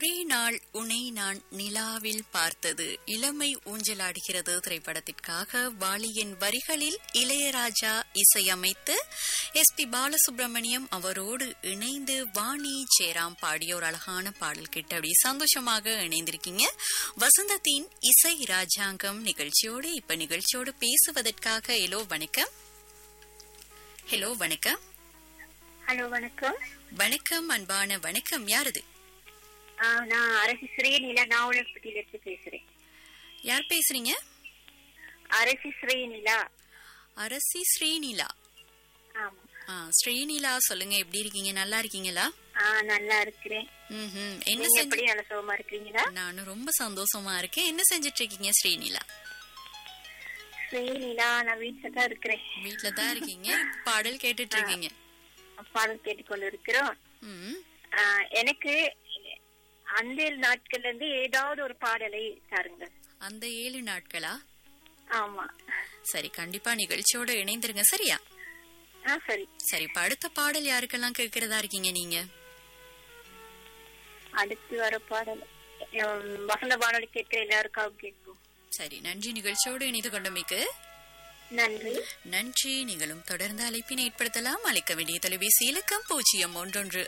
ஒரே நாள் உனை நான் நிலாவில் பார்த்தது இளமை ஊஞ்சலாடுகிறது திரைப்படத்திற்காக வாலியின் வரிகளில் இளையராஜா இசையமைத்து எஸ் பி பாலசுப்ரமணியம் அவரோடு இணைந்து வாணி சேராம் பாடிய ஒரு அழகான பாடல் கிட்ட அப்படி சந்தோஷமாக இணைந்திருக்கீங்க வசந்தத்தின் இசை ராஜாங்கம் நிகழ்ச்சியோடு இப்ப நிகழ்ச்சியோடு பேசுவதற்காக ஹலோ வணக்கம் ஹலோ வணக்கம் ஹலோ வணக்கம் வணக்கம் அன்பான வணக்கம் யாரது ஆ, நான் அரசி ஸ்ரீநிலா நாவலப்பட்டியில இருந்து பேசுறேன் யார் பேசுறீங்க அரசி ஸ்ரீநிலா அரசி ஸ்ரீநிலா ஆமா ஆ ஸ்ரீநிலா சொல்லுங்க எப்படி இருக்கீங்க நல்லா இருக்கீங்களா ஆ நல்லா இருக்கிறேன் ம்ஹும். என்ன நீங்க செஞ்சு எப்படி நல்ல சுகமா இருக்கிறீங்களா நானும் ரொம்ப சந்தோஷமா இருக்கேன் என்ன செஞ்சிட்டு இருக்கீங்க ஸ்ரீநிலா ஸ்ரீநிலா நான் வீட்டுல தான் இருக்கிறேன் வீட்ல தான் இருக்கீங்க இப்ப பாடல் கேட்டுட்டு இருக்கீங்க பாடல் கேட்டுக்கொண்டு இருக்கிறோம் ம் ஆ, எனக்கு அந்த நாட்கள்ல இருந்து ஏதாவது ஒரு பாடலை தாருங்க அந்த ஏழு நாட்களா ஆமா சரி கண்டிப்பா நிகழ்ச்சியோட இணைந்திருங்க சரியா ஆ சரி சரி இப்ப அடுத்த பாடல் யாருக்கெல்லாம் கேட்கறதா இருக்கீங்க நீங்க அடுத்து வர பாடல் உம், வசந்த வானொலி கேட்கிற எல்லாருக்காகவும் கேட்போம் சரி நன்றி நிகழ்ச்சியோடு இணைந்து கொண்டமைக்கு நன்றி நன்றி நீங்களும் தொடர்ந்து அழைப்பினை ஏற்படுத்தலாம் அழைக்க வேண்டிய தொலைபேசி இலக்கம் பூஜ்ஜியம் ஒன்றொன்று